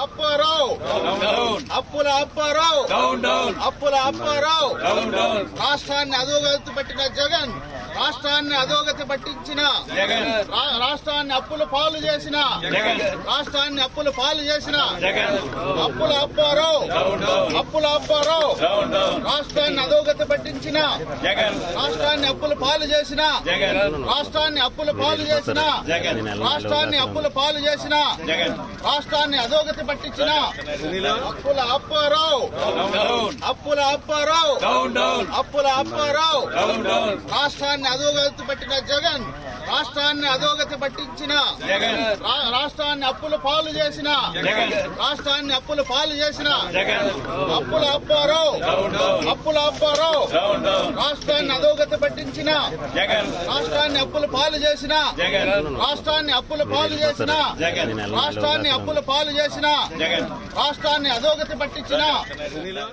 అప్పారావు అప్పుల అప్పారావు అప్పుల అప్పారావు రాష్ట్రాన్ని అధోగతి పట్టిన జగన్ రాష్ట్రాన్ని అధోగతి పట్టించిన రా- రాష్ట్రాన్ని అప్పుల పాలు చేసిన రాష్ట్రాన్ని అప్పుల పాలు చేసిన అప్పుల అప్పారావు అప్పుల అప్పారావు రాష్ట్రాన్ని అధోగతి పట్టించిన రాష్ట్రాన్ని అప్పుల పాలు చేసిన రాష్ట్రాన్ని అప్పుల పాలు చేసిన రాష్ట్రాన్ని అప్పుల పాలు చేసిన రాష్ట్రాన్ని అధోగతి పట్టించిన అప్పుల అప్పారావు అప్పుల అప్పారావు అప్పుల అప్పారావు రాష్ట్రాన్ని అధోగతి పట్టిన జగన్ రాష్ట్రాన్ని అధోగతి పట్టించిన రా- రాష్ట్రాన్ని అప్పుల పాలు చేసిన రాష్ట్రాన్ని అప్పుల పాలు చేసిన అప్పుల అప్పారావు అప్పుల అప్పారావు రాష్ట్రాన్ని అధోగతి పట్టించిన రాష్ట్రాన్ని అప్పుల పాలు చేసిన రాష్ట్రాన్ని అప్పుల పాలు చేసిన రాష్ట్రాన్ని అప్పుల పాలు చేసిన రాష్ట్రాన్ని అధోగతి పట్టించిన